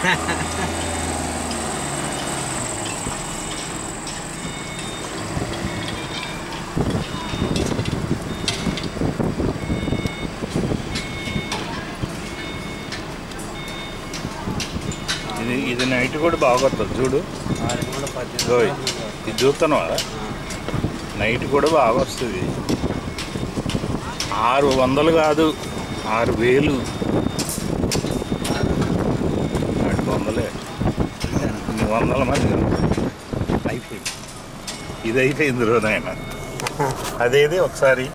ఇది ఇది నైట్ కూడా బాగొస్తుంది చూడు ఆరు కూడా పద్దెనిమిది ఓయ్ వందలు. ఇది చూస్తున్నావా నైట్ కూడా బాగా వస్తుంది ఆరు వందలు కాదు ఆరు వేలు ఆరు వందలే ఇన్ని వందల మంది అయిపోయింది ఇది అయిపోయింది రోజు ఆయన అదేది ఒకసారి